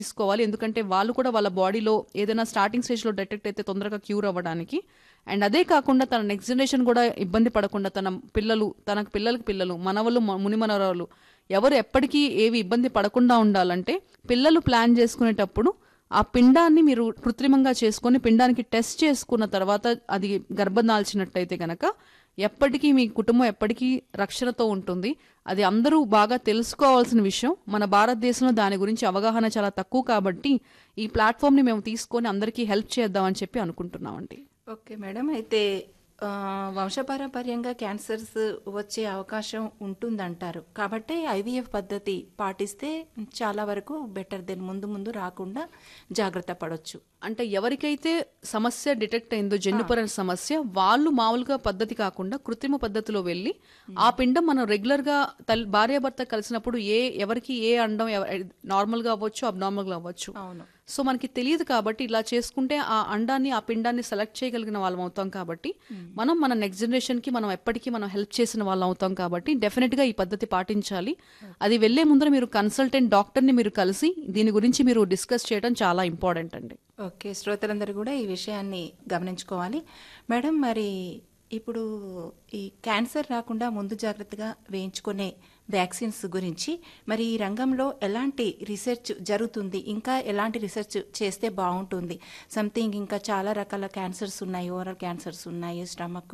తీసుకోవాలి ఎందుకంటే వాళ్ళు కూడా వాళ్ళ బాడీలో ఏదైనా స్టార్టింగ్ స్టేజ్లో డిటెక్ట్ అయితే తొందరగా క్యూర్ అవ్వడానికి అండ్ అదే కాకుండా తన నెక్స్ట్ జనరేషన్ కూడా ఇబ్బంది పడకుండా తన పిల్లలు తనకు పిల్లలకి పిల్లలు మనవలు మ- మునిమనవరాలు ఎవరు ఎప్పటికీ ఏవి ఇబ్బంది పడకుండా ఉండాలంటే పిల్లలు ప్లాన్ చేసుకునేటప్పుడు ఆ పిండాన్ని మీరు కృత్రిమంగా చేసుకొని పిండానికి టెస్ట్ చేసుకున్న తర్వాత అది గర్భం దాల్చినట్టయితే గనక ఎప్పటికీ మీ కుటుంబం ఎప్పటికీ రక్షణతో ఉంటుంది అది అందరూ బాగా తెలుసుకోవాల్సిన విషయం మన భారతదేశంలో దాని గురించి అవగాహన చాలా తక్కువ కాబట్టి ఈ ప్లాట్ఫామ్ని మేము తీసుకొని అందరికీ హెల్ప్ చేద్దామని చెప్పి అనుకుంటున్నామండి ఓకే మేడం అయితే ఆ, వంశపారంపర్యంగా క్యాన్సర్స్ వచ్చే అవకాశం ఉంటుందంటారు కాబట్టి ఐవీఎఫ్ పద్ధతి పాటిస్తే చాలా వరకు బెటర్ దెన్ ముందు ముందు రాకుండా జాగ్రత్త పడవచ్చు అంటే ఎవరికైతే సమస్య డిటెక్ట్ అయిందో జన్యుపర సమస్య వాళ్ళు మామూలుగా పద్ధతి కాకుండా కృత్రిమ పద్ధతిలో వెళ్ళి ఆ పిండం మనం రెగ్యులర్ గా తల్లి భార్యాభర్త కలిసినప్పుడు ఏ ఎవరికి ఏ అండం నార్మల్ గా అవ్వచ్చు అబ్నార్మల్ గా అవ్వచ్చు అవును సో మనకి తెలియదు కాబట్టి ఇలా చేసుకుంటే ఆ అండాన్ని ఆ పిండాన్ని సెలెక్ట్ చేయగలిగిన వాళ్ళం అవుతాం కాబట్టి మనం మన నెక్స్ట్ జనరేషన్ కి మనం ఎప్పటికీ మనం హెల్ప్ చేసిన వాళ్ళం అవుతాం కాబట్టి డెఫినెట్ గా ఈ పద్ధతి పాటించాలి అది వెళ్లే ముందర మీరు కన్సల్టెంట్ డాక్టర్ ని మీరు కలిసి దీని గురించి మీరు డిస్కస్ చేయడం చాలా ఇంపార్టెంట్ అండి ఓకే శ్రోతలందరూ కూడా ఈ విషయాన్ని గమనించుకోవాలి మేడం మరి ఇప్పుడు ఈ క్యాన్సర్ రాకుండా ముందు జాగ్రత్తగా వేయించుకునే వ్యాక్సిన్స్ గురించి మరి ఈ రంగంలో ఎలాంటి రీసెర్చ్ జరుగుతుంది ఇంకా ఎలాంటి రీసెర్చ్ చేస్తే బాగుంటుంది సంథింగ్ ఇంకా చాలా రకాల క్యాన్సర్స్ ఉన్నాయి ఓరల్ క్యాన్సర్స్ ఉన్నాయి స్టమక్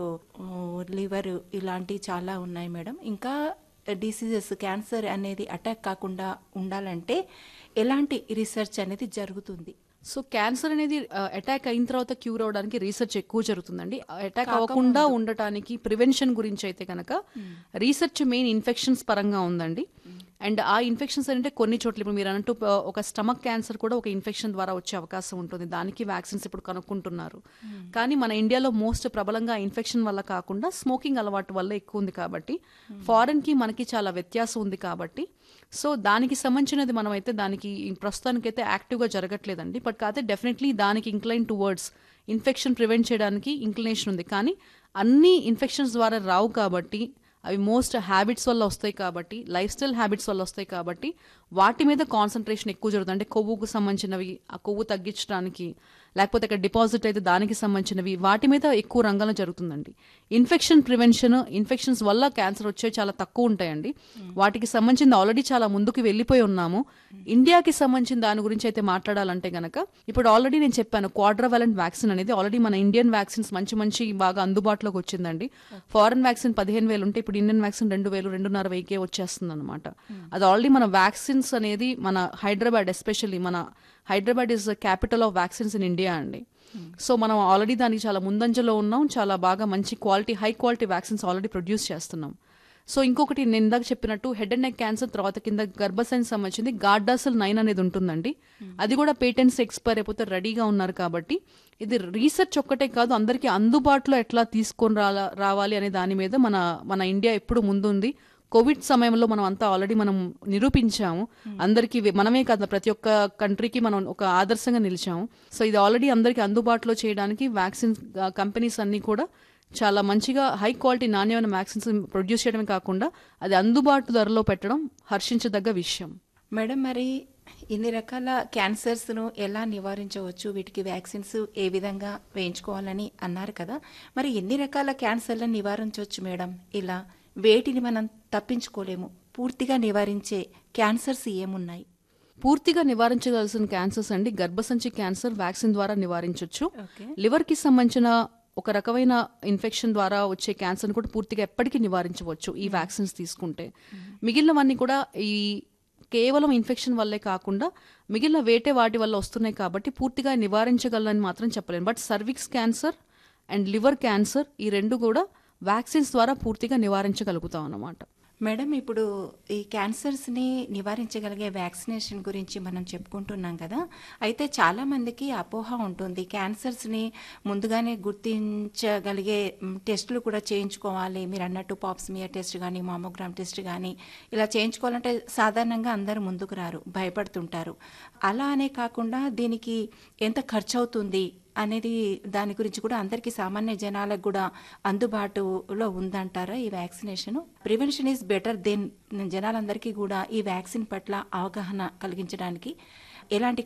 లివర్ ఇలాంటివి చాలా ఉన్నాయి మేడం ఇంకా డిసీజెస్ క్యాన్సర్ అనేది అటాక్ కాకుండా ఉండాలంటే ఎలాంటి రీసెర్చ్ అనేది జరుగుతుంది సో క్యాన్సర్ అనేది అటాక్ అయిన తర్వాత క్యూర్ అవడానికి రీసెర్చ్ ఎక్కువ జరుగుతుందండి అటాక్ అవ్వకుండా ఉండటానికి ప్రివెన్షన్ గురించి అయితే కనుక రీసెర్చ్ మెయిన్ ఇన్ఫెక్షన్స్ పరంగా ఉందండి అండ్ ఆ ఇన్ఫెక్షన్స్ అంటే కొన్ని చోట్ల ఇప్పుడు మీరు అన్నట్టు ఆ, ఒక స్టమక్ క్యాన్సర్ కూడా ఒక ఇన్ఫెక్షన్ ద్వారా వచ్చే అవకాశం ఉంటుంది దానికి వ్యాక్సిన్స్ ఇప్పుడు కనుక్కుంటున్నారు కానీ మన ఇండియాలో మోస్ట్ ప్రబలంగా ఇన్ఫెక్షన్ వల్ల కాకుండా స్మోకింగ్ అలవాటు వల్ల ఎక్కువ ఉంది కాబట్టి ఫారెన్ కి మనకి చాలా వ్యత్యాసం ఉంది కాబట్టి సో దానికి సంబంధించినది మనం అయితే దానికి ప్రస్తుతానికైతే యాక్టివ్గా జరగట్లేదండి బట్ కాకపోతే డెఫినెట్లీ దానికి ఇంక్లైన్ టువర్డ్స్ ఇన్ఫెక్షన్ ప్రివెంట్ చేయడానికి ఇంక్లినేషన్ ఉంది కానీ అన్ని ఇన్ఫెక్షన్స్ ద్వారా రావు కాబట్టి అవి మోస్ట్ హ్యాబిట్స్ వల్ల వస్తాయి కాబట్టి లైఫ్ స్టైల్ హ్యాబిట్స్ వల్ల వస్తాయి కాబట్టి వాటి మీద కాన్సన్ట్రేషన్ ఎక్కువ జరుగుతుంది అంటే కొవ్వుకు సంబంధించినవి ఆ కొవ్వు తగ్గించడానికి లేకపోతే అక్కడ డిపాజిట్ అయితే దానికి సంబంధించినవి వాటి మీద ఎక్కువ రంగంలో జరుగుతుందండి ఇన్ఫెక్షన్ ప్రివెన్షన్ ఇన్ఫెక్షన్స్ వల్ల క్యాన్సర్ వచ్చేవి చాలా తక్కువ ఉంటాయండి వాటికి సంబంధించింది ఆల్రెడీ చాలా ముందుకు వెళ్ళిపోయి ఉన్నాము ఇండియాకి సంబంధించిన దాని గురించి అయితే మాట్లాడాలంటే గనక ఇప్పుడు ఆల్రెడీ నేను చెప్పాను క్వాడ్రవలెంట్ వ్యాక్సిన్ అనేది ఆల్రెడీ మన ఇండియన్ వ్యాక్సిన్స్ మంచి మంచి బాగా అందుబాటులోకి వచ్చిందండి ఫారెన్ వ్యాక్సిన్ పదిహేను వేలు ఉంటే ఇప్పుడు ఇండియన్ వ్యాక్సిన్ రెండు వేలు రెండున్నర వెయ్యికే వచ్చేస్తుంది అనమాట అది ఆల్రెడీ మన వ్యాక్సిన్స్ అనేది మన హైదరాబాద్ ఎస్పెషల్లీ మన Hyderabad is capital of vaccines in India అండి సో మనం ఆల్రెడీ దానికి చాలా ముందంజలో ఉన్నాం చాలా బాగా మంచి quality high quality vaccines already produce చేస్తున్నాం సో ఇంకొకటి నేను ఇందాక చెప్పినట్టు హెడ్ అండ్ నెక్ క్యాన్సర్ తర్వాత కింద గర్భసంచి సంబంధించింది గార్డాసల్ నైన్ అనేది ఉంటుందండి అది కూడా పేటెంట్స్ ఎక్స్పైర్ అయిపోతే రెడీగా ఉన్నారు కాబట్టి ఇది రీసెర్చ్ ఒక్కటే కాదు అందరికీ అందుబాటులో ఎట్లా తీసుకొని రాలా రావాలి అనే దాని మీద మన మన ఇండియా ఎప్పుడు ముందుంది కోవిడ్ సమయంలో మనం అంతా ఆల్రెడీ మనం నిరూపించాము అందరికీ వే- మనమే కాదు ప్రతి ఒక్క కంట్రీకి మనం ఒక ఆదర్శంగా నిలిచాము సో ఇది ఆల్రెడీ అందరికీ అందుబాటులో చేయడానికి వ్యాక్సిన్ కంపెనీస్ అన్ని కూడా చాలా మంచిగా హై క్వాలిటీ నాణ్యమైన వ్యాక్సిన్స్ ప్రొడ్యూస్ చేయడమే కాకుండా అది అందుబాటు ధరలో పెట్టడం హర్షించదగ్గ విషయం మేడం మరి ఇన్ని రకాల క్యాన్సర్స్ను ఎలా నివారించవచ్చు వీటికి వ్యాక్సిన్స్ ఏ విధంగా వేయించుకోవాలని అన్నారు కదా మరి ఎన్ని రకాల క్యాన్సర్లను నివారించవచ్చు మేడం ఇలా వేటిని మనం తప్పించుకోలేము పూర్తిగా నివారించే క్యాన్సర్స్ ఏమున్నాయి పూర్తిగా నివారించగలసిన క్యాన్సర్స్ అండి గర్భసంచి క్యాన్సర్ వ్యాక్సిన్ ద్వారా నివారించవచ్చు ఓకే లివర్ కి సంబంధించిన ఒక రకమైన ఇన్ఫెక్షన్ ద్వారా వచ్చే క్యాన్సర్ కూడా పూర్తిగా ఎప్పటికీ నివారించవచ్చు ఈ వ్యాక్సిన్స్ తీసుకుంటే మిగిలినవన్నీ కూడా ఈ కేవలం ఇన్ఫెక్షన్ వల్లే కాకుండా మిగిలిన వేటే వాటి వల్ల వస్తున్నాయి కాబట్టి పూర్తిగా నివారించగలని మాత్రం చెప్పలేను but cervix cancer and liver cancer ఈ రెండు కూడా వ్యాక్సిన్స్ ద్వారా పూర్తిగా నివారించగలుగుతాం అన్నమాట మేడం ఇప్పుడు ఈ క్యాన్సర్స్ని నివారించగలిగే వ్యాక్సినేషన్ గురించి మనం చెప్పుకుంటున్నాం కదా అయితే చాలా మందికి అపోహ ఉంటుంది క్యాన్సర్స్ని ముందుగానే గుర్తించగలిగే మ్, టెస్టులు కూడా చేయించుకోవాలి మీరు అన్నట్టు పాప్స్మియర్ టెస్ట్ కానీ మామోగ్రామ్ టెస్ట్ కానీ ఇలా చేయించుకోవాలంటే సాధారణంగా అందరూ ముందుకు రారు భయపడుతుంటారు అలా అనే కాకుండా దీనికి ఎంత ఖర్చు అవుతుంది అనేది దాని గురించి కూడా అందరికీ సామాన్య జనాలకు కూడా అందుబాటులో ఉందంటారా ఈ vaccination prevention is better than జనాలందరికీ కూడా ఈ వ్యాక్సిన్ పట్ల అవగాహన కలిగించడానికి ఎలాంటి